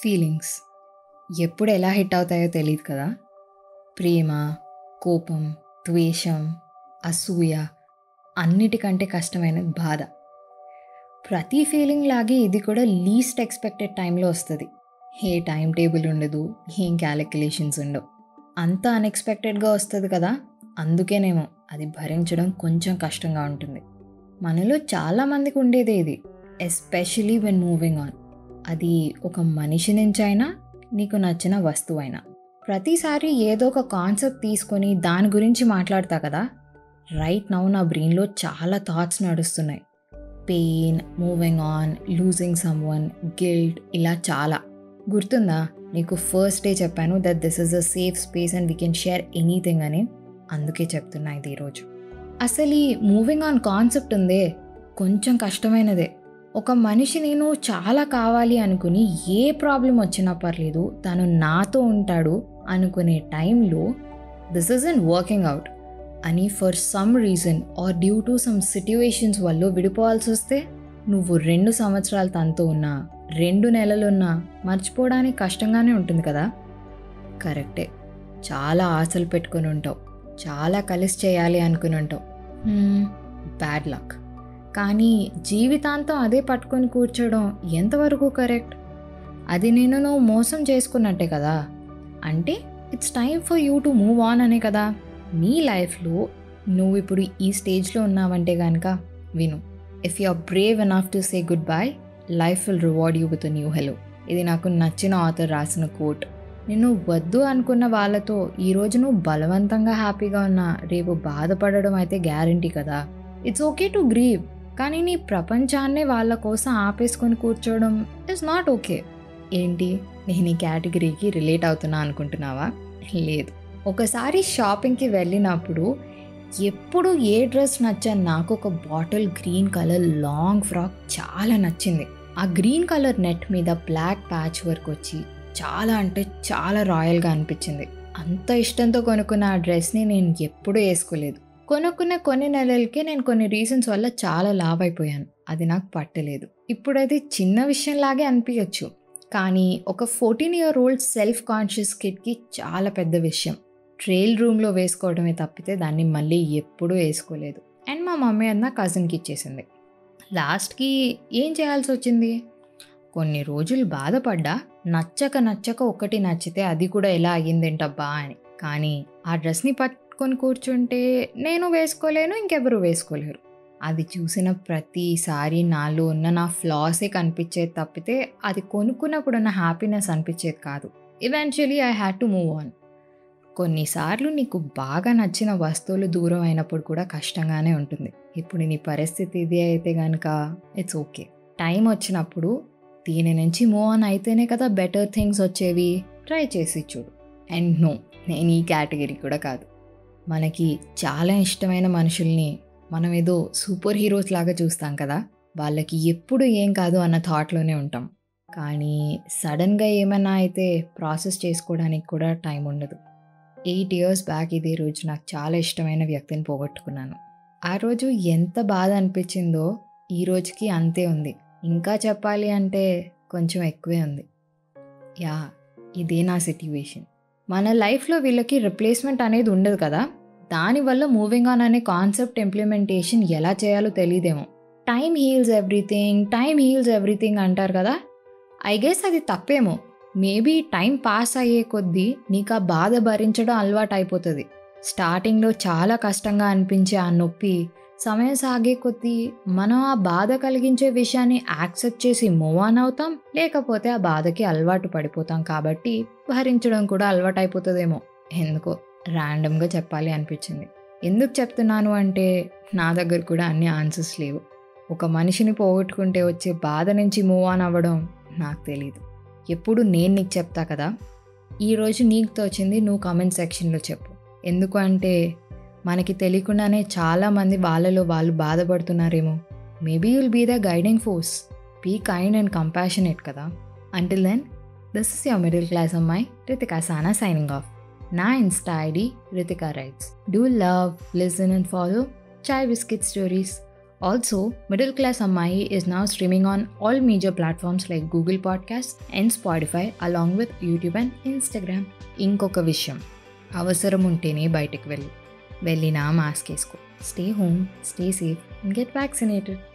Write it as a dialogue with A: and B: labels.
A: Feelings ఎప్పుడు ఎలా hit అవుతాయో తెలియదు కదా ప్రేమ కోపం ద్వేషం అసూయ అన్నిటికంటే కష్టమైనది బాధ ప్రతి ఫీలింగ్ లాగే ఇది కూడా లీస్ట్ ఎక్స్పెక్టెడ్ టైంలో వస్తుంది ఏ టైం టేబుల్ ఉండదు ఏం క్యాలిక్యులేషన్స్ ఉండవు అంత అన్ఎక్స్పెక్టెడ్గా వస్తుంది కదా అందుకేనేమో అది భరించడం కొంచెం కష్టంగా ఉంటుంది మనలో చాలామందికి ఉండేదే ఇది ఎస్పెషలీ వెన్ మూవింగ్ ఆన్ అది ఒక మనిషి నుంచి అయినా నీకు నచ్చిన వస్తువు అయినా ప్రతిసారి ఏదో ఒక కాన్సెప్ట్ తీసుకొని దాని గురించి మాట్లాడతా కదా రైట్ నౌ నా బ్రెయిన్లో చాలా థాట్స్ నడుస్తున్నాయి pain moving on losing some one guilt ఇలా చాలా గుర్తుందా నీకు ఫస్ట్ డే చెప్పాను that this is a safe space and we can share anything అని అందుకే చెప్తున్నా ఇది ఈరోజు అసలు ఈ మూవింగ్ ఆన్ కాన్సెప్ట్ ఉందే కొంచెం కష్టమైనదే ఒక మనిషి నేను చాలా కావాలి అనుకుని ఏ ప్రాబ్లం వచ్చినా పర్లేదు తను నాతో ఉంటాడు అనుకునే టైంలో this is in working out అని for some reason or due to some situations వల్ల విడిపోవాల్సి వస్తే నువ్వు రెండు సంవత్సరాలు తనతో ఉన్నా రెండు నెలలున్నా మర్చిపోవడానికి కష్టంగానే ఉంటుంది కదా కరెక్టే చాలా ఆశలు పెట్టుకుని ఉంటావు చాలా కలిసి చేయాలి అనుకుని ఉంటావు బ్యాడ్ లక్ కానీ జీవితాంతం అదే పట్టుకొని కూర్చోవడం ఎంతవరకు కరెక్ట్ అది నేను నువ్వు మోసం చేసుకున్నట్టే కదా అంటే it's time for you to move on అనే కదా నీ లైఫ్లో నువ్వు ఇప్పుడు ఈ స్టేజ్లో ఉన్నావంటే కనుక విను if you are brave enough to say good bye life will reward you with new hello ఇది నాకు నచ్చిన ఆథర్ రాసిన కోట్ నిన్ను వద్దు అనుకున్న వాళ్ళతో ఈరోజు నువ్వు బలవంతంగా హ్యాపీగా ఉన్నా రేపు బాధపడడం అయితే గ్యారంటీ కదా ఇట్స్ ఓకే టు గ్రీవ్ కానీ నీ ప్రపంచాన్నే వాళ్ళ కోసం ఆపేసుకొని కూర్చోవడం ఇస్ నాట్ ఓకే ఏంటి నేను ఈ కేటగిరీకి రిలేట్ అవుతున్నా అనుకుంటున్నావా లేదు ఒకసారి షాపింగ్కి వెళ్ళినప్పుడు ఎప్పుడు ఏ డ్రెస్ నచ్చని నాకు ఒక bottle green colour long frock చాలా నచ్చింది ఆ గ్రీన్ కలర్ నెట్ మీద బ్లాక్ ప్యాచ్ వర్క్ వచ్చి చాలా అంటే చాలా రాయల్గా అనిపించింది అంత ఇష్టంతో కొనుక్కున్న ఆ డ్రెస్ని నేను ఎప్పుడూ వేసుకోలేదు కొనుక్కున్న కొన్ని నెలలకే నేను కొన్ని రీజన్స్ వల్ల చాలా లావ్ అయిపోయాను అది నాకు పట్టలేదు ఇప్పుడు అది చిన్న విషయంలాగే అనిపించచ్చు కానీ ఒక fourteen year old self conscious కిడ్కి చాలా పెద్ద విషయం ట్రైల్ రూమ్లో వేసుకోవడమే తప్పితే దాన్ని మళ్ళీ ఎప్పుడూ వేసుకోలేదు అండ్ మా మమ్మీ అన్న కజిన్కి ఇచ్చేసింది లాస్ట్కి ఏం చేయాల్సి వచ్చింది కొన్ని రోజులు బాధపడ్డా నచ్చక నచ్చక ఒకటి నచ్చితే అది కూడా ఎలా అయ్యిందేంటబ్బా అని కానీ ఆ డ్రెస్ని పట్టుకొని కూర్చుంటే నేను వేసుకోలేను ఇంకెవరు వేసుకోలేరు అది చూసిన ప్రతిసారి నాలో ఉన్న నా ఫ్లాసే కనిపించేది తప్పితే అది కొనుక్కున్నప్పుడు ఉన్న హ్యాపీనెస్ అనిపించేది కాదు eventually I had to move on కొన్నిసార్లు నీకు బాగా నచ్చిన వస్తువులు దూరం అయినప్పుడు కూడా కష్టంగానే ఉంటుంది ఇప్పుడు నీ పరిస్థితి ఇది అయితే కనుక ఇట్స్ ఓకే టైం వచ్చినప్పుడు దీని నుంచి మూవ్ ఆన్ అయితేనే కదా బెటర్ థింగ్స్ వచ్చేవి ట్రై చేసి చూడు అండ్ నో నేను ఈ కేటగిరీ కూడా కాదు మనకి చాలా ఇష్టమైన మనుషుల్ని మనం ఏదో సూపర్ హీరోస్ లాగా చూస్తాం కదా వాళ్ళకి ఎప్పుడు ఏం కాదు అన్న థాట్లోనే ఉంటాం కానీ సడన్గా ఏమైనా అయితే ప్రాసెస్ చేసుకోవడానికి కూడా టైం ఉండదు ఎయిట్ ఇయర్స్ బ్యాక్ ఇదే రోజు నాకు చాలా ఇష్టమైన వ్యక్తిని పోగొట్టుకున్నాను ఆ రోజు ఎంత బాధ అనిపించిందో ఈ రోజుకి అంతే ఉంది ఇంకా చెప్పాలి అంటే కొంచెం ఎక్కువే ఉంది యా ఇదే నా సిట్యువేషన్ మన లైఫ్లో వీళ్ళకి రిప్లేస్మెంట్ అనేది ఉండదు కదా దానివల్ల మూవింగ్ ఆన్ అనే కాన్సెప్ట్ ఇంప్లిమెంటేషన్ ఎలా చేయాలో తెలియదేమో time heals everything time heals everything అంటారు కదా ఐ గెస్ అది తప్పేమో మేబీ టైం పాస్ అయ్యే కొద్దీ నీకు ఆ బాధ భరించడం అలవాటు అయిపోతుంది స్టార్టింగ్లో చాలా కష్టంగా అనిపించే ఆ నొప్పి సమయం సాగే కొద్దీ మనం ఆ బాధ కలిగించే విషయాన్ని యాక్సెప్ట్ చేసి మూవ్ ఆన్ అవుతాం లేకపోతే ఆ బాధకి అలవాటు పడిపోతాం కాబట్టి భరించడం కూడా అలవాటు అయిపోతుందేమో ఎందుకో ర్యాండమ్గా చెప్పాలి అనిపించింది ఎందుకు చెప్తున్నాను అంటే నా దగ్గర కూడా అన్ని ఆన్సర్స్ లేవు ఒక మనిషిని పోగొట్టుకుంటే వచ్చే బాధ నుంచి మూవ్ ఆన్ అవ్వడం నాకు తెలియదు ఎప్పుడు నేను నీకు చెప్తా కదా ఈరోజు నీకు తోచింది నువ్వు కామెంట్ సెక్షన్లో చెప్పు ఎందుకు అంటే మనకి తెలియకుండానే చాలామంది వాళ్ళలో వాళ్ళు బాధపడుతున్నారేమో maybe you'll be the guiding force be kind and compassionate కదా until then this is your middle class అమ్మాయి రితికా సానా సైనింగ్ ఆఫ్ నా Insta ID Ritika writes do love listen and follow chai biscuit stories Also, Middle Class Ammai is now streaming on all major platforms like Google Podcasts and Spotify, along with YouTube and Instagram. ఇంకొక విషయం అవసరం ఉంటేనే బయటకు వెళ్ళు వెళ్ళినా mask వేసుకో stay home stay safe and get vaccinated